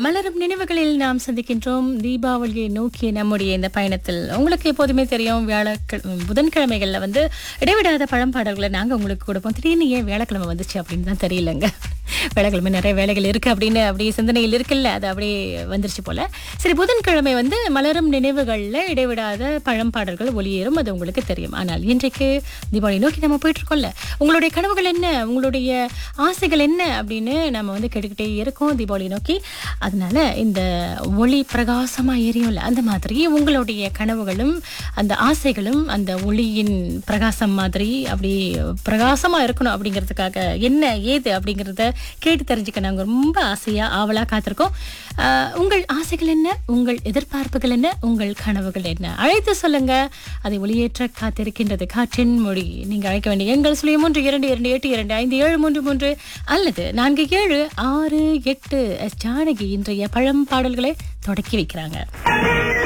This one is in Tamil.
மலரும் நினைவுகளில் நாம் சந்திக்கின்றோம் தீபாவளியை நோக்கிய நம்முடைய இந்த பயணத்தில் உங்களுக்கு எப்போதுமே தெரியும் வியாழக்கிழமை புதன்கிழமைகள்ல வந்து இடைவிடாத பழம்பாடல்களை நாங்க உங்களுக்கு கொடுப்போம் திடீர்னு ஏன் வியாழக்கிழமை வந்துச்சு அப்படின்னு தான் தெரியலங்க வியாழக்கிழமை நிறைய வேலைகள் இருக்கு அப்படின்னு அப்படியே சிந்தனையில் இருக்குல்ல அது அப்படியே வந்துருச்சு போல சரி புதன்கிழமை வந்து மலரும் நினைவுகள்ல இடைவிடாத பழம்பாடல்கள் ஒளியேறும் அது உங்களுக்கு தெரியும் ஆனால் இன்றைக்கு தீபாவளி நோக்கி நம்ம போயிட்டு இருக்கோம்ல உங்களுடைய கனவுகள் என்ன உங்களுடைய ஆசைகள் என்ன அப்படின்னு நம்ம வந்து கேட்டுக்கிட்டே இருக்கோம் தீபாவளி நோக்கி அதனால இந்த ஒளி பிரகாசமா எரியும்ல அந்த மாதிரி உங்களுடைய கனவுகளும் அந்த ஆசைகளும் அந்த ஒளியின் பிரகாசம் மாதிரி அப்படி பிரகாசமா இருக்கணும் அப்படிங்கிறதுக்காக என்ன ஏது அப்படிங்கிறத கேட்டு தெரிஞ்சுக்க நாங்கள் ரொம்ப ஆசையா ஆவலா காத்திருக்கோம் ஆஹ், உங்கள் ஆசைகள் என்ன உங்கள் எதிர்பார்ப்புகள் என்ன உங்கள் கனவுகள் என்ன அழைத்து சொல்லுங்க அதை ஒளியேற்ற காத்திருக்கின்றது காற்றின் மொழி நீங்க அழைக்க வேண்டிய எங்கள் சுழிய மூன்று இரண்டு இரண்டு எட்டு இரண்டு ஐந்து ஏழு மூன்று மூன்று அல்லது நான்கு ஏழு ஆறு எட்டு எஸ் ஜானகி இன்றைய பழம் பாடல்களை தொடக்கி வைக்கிறாங்க